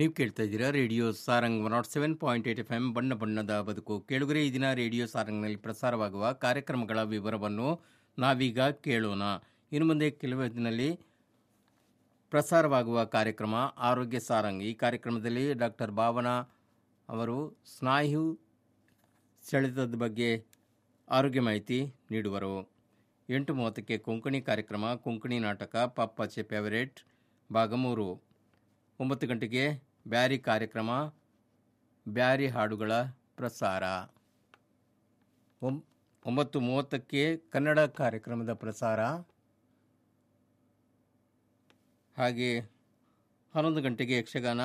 ನೀವು ಕೇಳ್ತಾ ಇದ್ದೀರಾ radio Sarang one nought seven point eight F M ಬಣ್ಣ ಬಣ್ಣದ ಬದುಕು ಕೇಳುಗರೆ ಈ ದಿನ ರೇಡಿಯೋ ಸಾರಂಗ್ನಲ್ಲಿ ಪ್ರಸಾರವಾಗುವ ಕಾರ್ಯಕ್ರಮಗಳ ವಿವರವನ್ನು ನಾವೀಗ ಕೇಳೋಣ ಇನ್ನು ಮುಂದೆ ಕೆಲವು ದಿನಲ್ಲಿ ಪ್ರಸಾರವಾಗುವ ಕಾರ್ಯಕ್ರಮ ಆರೋಗ್ಯ ಸಾರಂಗ್ ಈ ಕಾರ್ಯಕ್ರಮದಲ್ಲಿ ಡಾಕ್ಟರ್ ಭಾವನಾ ಅವರು ಸ್ನಾಯು ಸೆಳೆತದ ಬಗ್ಗೆ ಆರೋಗ್ಯ ಮಾಹಿತಿ ನೀಡುವರು ಎಂಟು ಮೂವತ್ತಕ್ಕೆ ಕೊಂಕಣಿ ಕಾರ್ಯಕ್ರಮ ಕೊಂಕಣಿ ನಾಟಕ ಪಪ್ಪಾಚೆ ಫೇವರೇಟ್ ಭಾಗ ಮೂರು ಒಂಬತ್ತು ಗಂಟೆಗೆ ಬ್ಯಾರಿ ಕಾರ್ಯಕ್ರಮ ಬ್ಯಾರಿ ಹಾಡುಗಳ ಪ್ರಸಾರ ಒಂ- ಒಂಬತ್ತು ಮೂವತ್ತಕ್ಕೆ ಕನ್ನಡ ಕಾರ್ಯಕ್ರಮದ ಪ್ರಸಾರ ಹಾಗೆ ಹನ್ನೊಂದು ಗಂಟೆಗೆ ಯಕ್ಷಗಾನ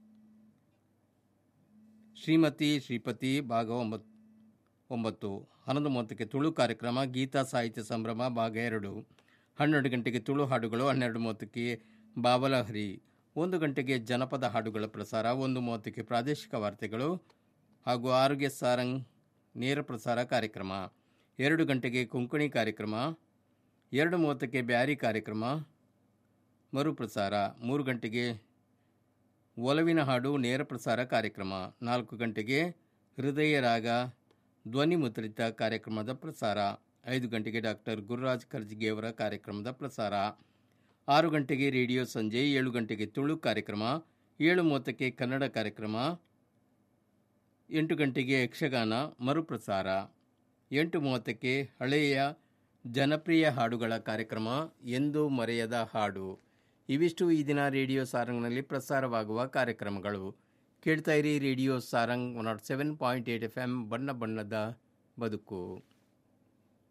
ಶ್ರೀಮತಿ ಶ್ರೀಪತಿ ಭಾಗ ಒಂಬತ್ತು ಒಂಬತ್ತು ಹನ್ನೊಂದು ಮೂವತ್ತಕ್ಕೆ ತುಳು ಕಾರ್ಯಕ್ರಮ ಗೀತಾ ಸಾಹಿತ್ಯ ಸಂಭ್ರಮ ಭಾಗ ಎರಡು ಹನ್ನೆರಡು ಗಂಟೆಗೆ ತುಳು ಹಾಡುಗಳು ಹನ್ನೆರಡು ಮೂವತ್ತಕ್ಕೆ ಬಾವಲಹರಿ ಒಂದು ಗಂಟೆಗೆ ಜನಪದ ಹಾಡುಗಳ ಪ್ರಸಾರ ಒಂದು ಮೂವತ್ತಕ್ಕೆ ಪ್ರಾದೇಶಿಕ ವಾರ್ತೆಗಳು ಹಾಗೂ ಆರೋಗ್ಯ ಸಾರಂಗ್ ನೇರ ಪ್ರಸಾರ ಕಾರ್ಯಕ್ರಮ ಎರಡು ಗಂಟೆಗೆ ಕೊಂಕಣಿ ಕಾರ್ಯಕ್ರಮ ಎರಡು ಮೂವತ್ತಕ್ಕೆ ಬ್ಯಾರಿ ಕಾರ್ಯಕ್ರಮ ಮರುಪ್ರಸಾರ ಮೂರು ಗಂಟೆಗೆ ಒಲವಿನ ಹಾಡು ನೇರ ಪ್ರಸಾರ ಕಾರ್ಯಕ್ರಮ ನಾಲ್ಕು ಗಂಟೆಗೆ ಹೃದಯ ರಾಗ ಧ್ವನಿ ಮುದ್ರಿತ ಕಾರ್ಯಕ್ರಮದ ಪ್ರಸಾರ ಐದು ಗಂಟೆಗೆ ಡಾಕ್ಟರ್ ಗುರುರಾಜ್ ಕರ್ಜಿಗೆ ಅವರ ಕಾರ್ಯಕ್ರಮದ ಪ್ರಸಾರ ಆರು ಗಂಟೆಗೆ ರೇಡಿಯೋ ಸಂಜೆ ಏಳು ಗಂಟೆಗೆ ತುಳು ಕಾರ್ಯಕ್ರಮ ಏಳು ಮೂವತ್ತಕ್ಕೆ ಕನ್ನಡ ಕಾರ್ಯಕ್ರಮ ಎಂಟು ಗಂಟೆಗೆ ಯಕ್ಷಗಾನ ಮರುಪ್ರಸಾರ ಎಂಟು ಮೂವತ್ತಕ್ಕೆ ಹಳೆಯ ಜನಪ್ರಿಯ ಹಾಡುಗಳ ಕಾರ್ಯಕ್ರಮ ಎಂದು ಮರೆಯದ ಹಾಡು ಇವಿಷ್ಟು ಈ ದಿನ ರೇಡಿಯೋ ಸಾರಂಗ್ನಲ್ಲಿ ಪ್ರಸಾರವಾಗುವ ಕಾರ್ಯಕ್ರಮಗಳು ಕೇಳ್ತಾ ಇರಿ radio Sarang one nought seven point eight F M ಬಣ್ಣ ಬಣ್ಣದ ಬದುಕು